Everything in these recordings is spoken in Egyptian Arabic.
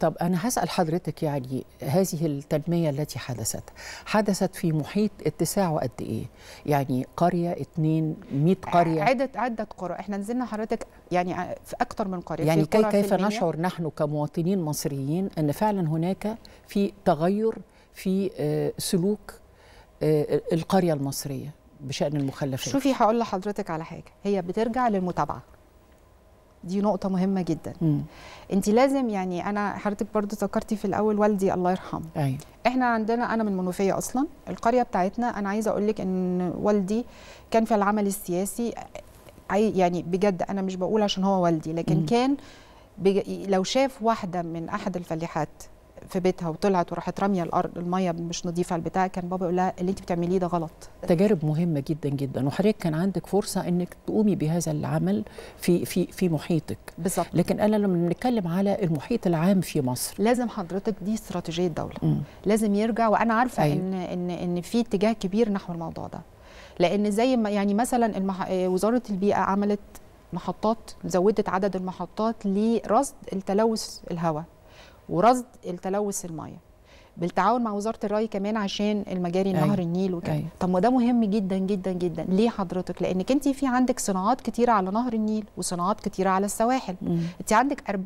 طب أنا هسأل حضرتك يعني هذه التنمية التي حدثت حدثت في محيط اتساعه قد إيه؟ يعني قرية اتنين مئة قرية عدة عدة قرى احنا نزلنا حضرتك يعني في أكتر من قرية يعني في قرى كي كيف في المنيا. نشعر نحن كمواطنين مصريين أن فعلا هناك في تغير في آه، سلوك آه، القرية المصرية بشأن المخلفات شوفي هقول لحضرتك على حاجة هي بترجع للمتابعة دي نقطة مهمة جدا مم. انت لازم يعني انا حضرتك برضو ذكرتي في الاول والدي الله يرحمه أيوة. احنا عندنا انا من المنوفيه اصلا القريه بتاعتنا انا عايزه اقول لك ان والدي كان في العمل السياسي عاي- يعني بجد انا مش بقول عشان هو والدي لكن مم. كان بج... لو شاف واحده من احد الفلاحات في بيتها وطلعت وراحت راميه الارض الميه مش نظيفه على البتاع كان بابا يقول لها اللي انت بتعمليه ده غلط تجارب مهمة جدا جدا وحضرتك كان عندك فرصة انك تقومي بهذا العمل في في في محيطك بالظبط لكن انا لما بنتكلم على المحيط العام في مصر لازم حضرتك دي استراتيجيه دوله مم. لازم يرجع وانا عارفه أيوة. ان ان ان في اتجاه كبير نحو الموضوع ده لان زي ما يعني مثلا المح... آه، وزاره البيئه عملت محطات زودت عدد المحطات لرصد التلوث الهواء ورصد التلوث الميه بالتعاون مع وزاره الري كمان عشان المجاري أيوة. نهر النيل وكده أيوة. طب ما ده مهم جدا جدا جدا ليه حضرتك لانك انت في عندك صناعات كتيره على نهر النيل وصناعات كتيره على السواحل مم. انت عندك 40%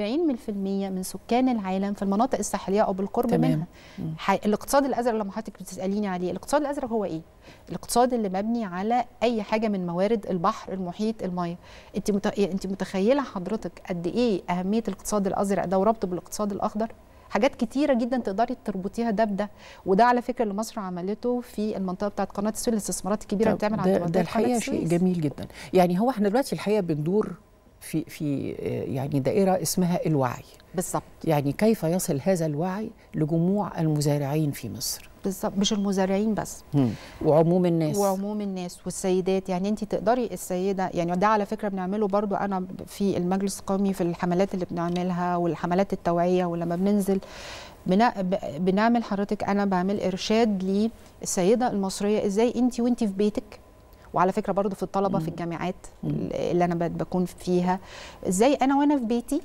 من سكان العالم في المناطق الساحليه او بالقرب تمام. منها مم. حي... الاقتصاد الازرق لما حضرتك بتساليني عليه الاقتصاد الازرق هو ايه الاقتصاد اللي مبني على اي حاجه من موارد البحر المحيط الميه انت مت... انت متخيله حضرتك قد ايه اهميه الاقتصاد الازرق ده وربطه بالاقتصاد الاخضر حاجات كتيره جدا تقدري تربطيها ده بده وده على فكره اللي مصر عملته في المنطقه بتاعت قناه السويس الاستثمارات الكبيره اللي طب بتعمل عند ده, منطقه ده قناة الحقيقه شيء السويس. جميل جدا يعني هو احنا دلوقتي الحقيقه بندور في في آه، يعني دائره اسمها الوعي بالظبط يعني كيف يصل هذا الوعي لجموع المزارعين في مصر بالظبط مش المزارعين بس وعموم الناس وعموم الناس والسيدات يعني انت تقدري السيده يعني ده على فكره بنعمله برضو انا في المجلس القومي في الحملات اللي بنعملها والحملات التوعيه ولما بننزل بنا ب- بنعمل حضرتك انا بعمل ارشاد للسيده المصريه ازاي انت وانت في بيتك وعلى فكره برضو في الطلبه في الجامعات مم. اللي انا ب- بكون فيها ازاي انا وانا في بيتي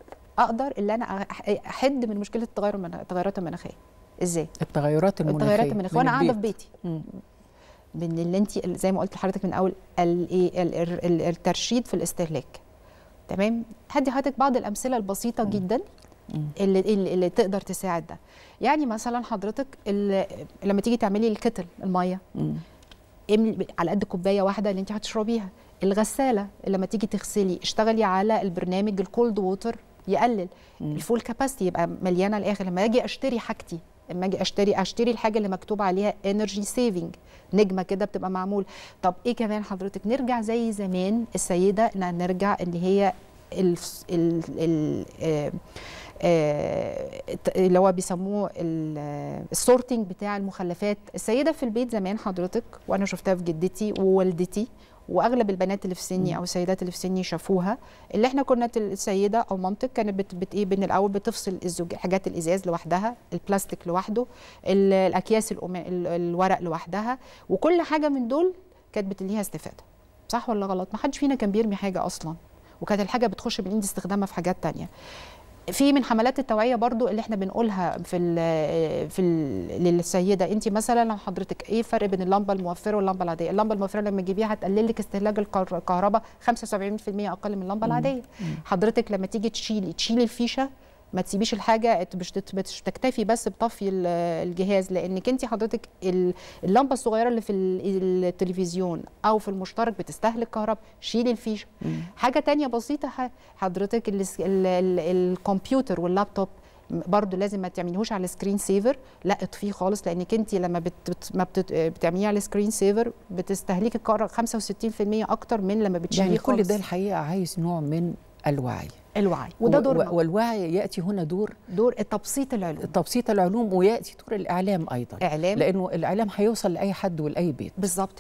اقدر اللي انا أح- احد من مشكله التغير المنا- التغيرات المناخيه ازاي التغيرات المناخيه التغيرات المناخيه من وانا قاعده في البيت. بيتي مم. من اللي انت زي ما قلت لحضرتك من اول ال- إيه ال- ال- ال- الترشيد في الاستهلاك تمام هدي حضرتك بعض الامثله البسيطه جدا مم. اللي, اللي, اللي تقدر تساعد ده يعني مثلا حضرتك ال- لما تيجي تعملي الكتل الميه مم. املي على قد كوبايه واحده اللي انت هتشربيها الغساله لما تيجي تغسلي اشتغلي على البرنامج الكولد ووتر يقلل مم. الفول كاباسيتي يبقى مليانه الاخر لما اجي اشتري حاجتي لما اجي اشتري اشتري الحاجه اللي مكتوب عليها انرجي سيفنج نجمه كده بتبقى معمول طب ايه كمان حضرتك نرجع زي زمان السيده إن نرجع اللي هي ال ال ال آه، آه، اللي هو بيسموه ال- السورتنج بتاع المخلفات السيده في البيت زمان حضرتك وانا شفتها في جدتي ووالدتي واغلب البنات اللي في سني او السيدات اللي في سني شافوها اللي احنا كنا تل- السيده او مامتك كانت بت, بت ايه من الاول بتفصل الزج حاجات الازاز لوحدها البلاستيك لوحده ال- الاكياس الأما- ال- الورق لوحدها وكل حاجه من دول كانت بت- ليها استفاده صح ولا غلط ما حدش فينا كان بيرمي حاجه اصلا وكانت الحاجه بتخش من ايد استخدامها في حاجات تانية في من حملات التوعيه برضو اللي احنا بنقولها في ال في ال للسيده انت مثلا لو حضرتك ايه الفرق بين اللمبه الموفره واللمبه العاديه اللمبه الموفره لما تجيبيها هتقلل لك استهلاك الكهر- الكهرباء 75% اقل من اللمبه العاديه حضرتك لما تيجي تشيلي تشيلي الفيشه ما تسيبيش الحاجه مش تت- مش تكتفي بس بطفي ال- الجهاز لانك انت حضرتك ال- اللمبه الصغيره اللي في ال- التلفزيون او في المشترك بتستهلك كهرباء شيلي الفيشه حاجه تانية بسيطه ح- حضرتك ال- ال- ال- الكمبيوتر واللابتوب برضه لازم ما تعمليهوش على سكرين سيفر لا اطفيه خالص لانك انت لما بت بت ما بت بتعمليه على سكرين سيفر بتستهلكي الكهرباء 65% اكتر من لما بتشيليه يعني كل خالص. ده الحقيقه عايز نوع من الوعي الوعي وده و- دورنا و- والوعي ياتي هنا دور دور تبسيط العلوم تبسيط العلوم وياتي دور الاعلام ايضا اعلام لانه الاعلام هيوصل لاي حد ولاي بيت بالظبط